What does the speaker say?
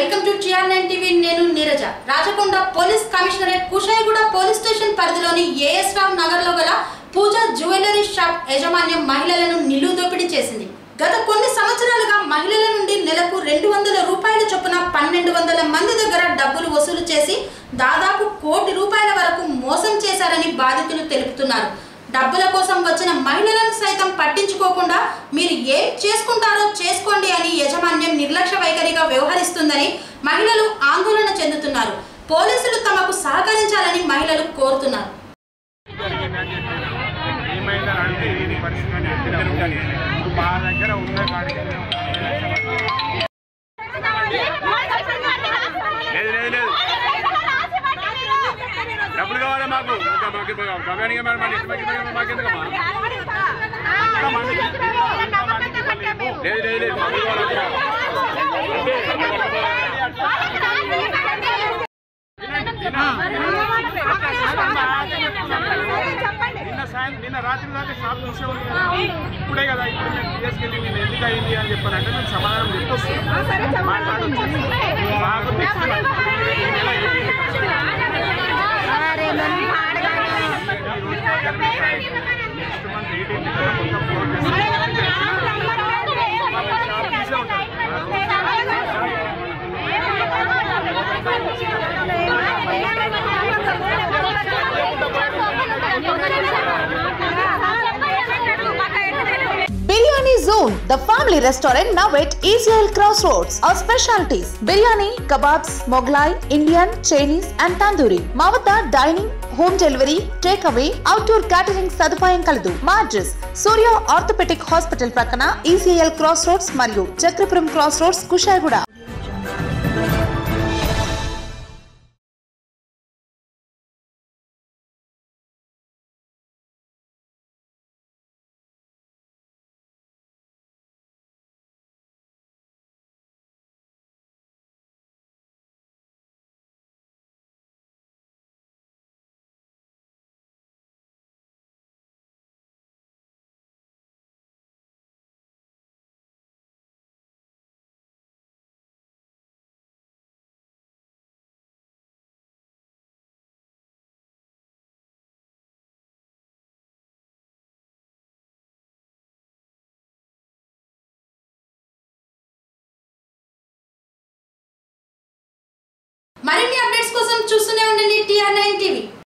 Welcome to TR nine TV నేను Neeraja Rachakonda police commissionerate Kushaiguda police station పరిధిలోని AS Rao Nagar లో గల పూజ జ్యువెలరీ షాప్ యాజమాన్యం మహిళలను నిలువు దోపిడీ చేసింది గత కొన్ని సంవత్సరాలుగా మహిళల నుండి నెలకు రెండు వందల రూపాయల చొప్పున పన్నెండు వందల మంది దగ్గర డబ్బులు వసూలు చేసి దాదాపు కోటి రూపాయల వరకు మోసం చేశారని బాధితులు తెలుపుతున్నారు డబ్బుల కోసం వచ్చిన మహిళలను సైతం పట్టించుకోకుండా మీరు ఏం చేసుకుంటారో చేసుకోండి అని యాజమాన్యం నిర్లక్ష్య వైఖరిగా వ్యవహరిస్తుందని మహిళలు ఆందోళన చెందుతున్నారు పోలీసులు తమకు సహకరించాలని మహిళలు కోరుతున్నారు ఏమైందని అడిగితే ఇది పరిస్థితి అని చెప్పినాము ఇప్పుడు మా దగ్గర ఉన్న కాడికి మేము లేదు లేదు లేదు డబ్బులు కావాలి మాకు ఒక మాకు గమ్యానికి మరి మన ఇంటి దగ్గర మాకెందుకమ్మా లేదు లేదు లేదు మాకు కావాలి నిన్న సాయం నిన్న రాత్రి దాకా షాప్ చూసే ఉంది కదా ఇప్పుడే కదా ఇప్పుడు నేను తీసుకెళ్ళి నేను ఎందుకు అయింది అని చెప్పానంటే నేను సమాధానం చెప్పొస్తాను మాట్లాడొచ్చు మాకు నెక్స్ట్ నెక్స్ట్ మంత్ ఎయిటీన్త్ మొత్తం ఫోన్ షాప్ తీసే ఉంటుంది Biryani Zone, the family restaurant now at Israel Crossroads. Our specialties biryani, kebabs, Mughlai, Indian, Chinese, and tandoori. మా వద్ద dining home delivery take away outdoor catering సదుపాయం కలదు మా address Surya orthopaedic hospital ప్రక్కన ECL cross roads మరియు Chakrapuram cross roads Kushaiguda మరిన్ని updates కోసం చూస్తూనే ఉండండి టిఆర్ నైన్ టీవీ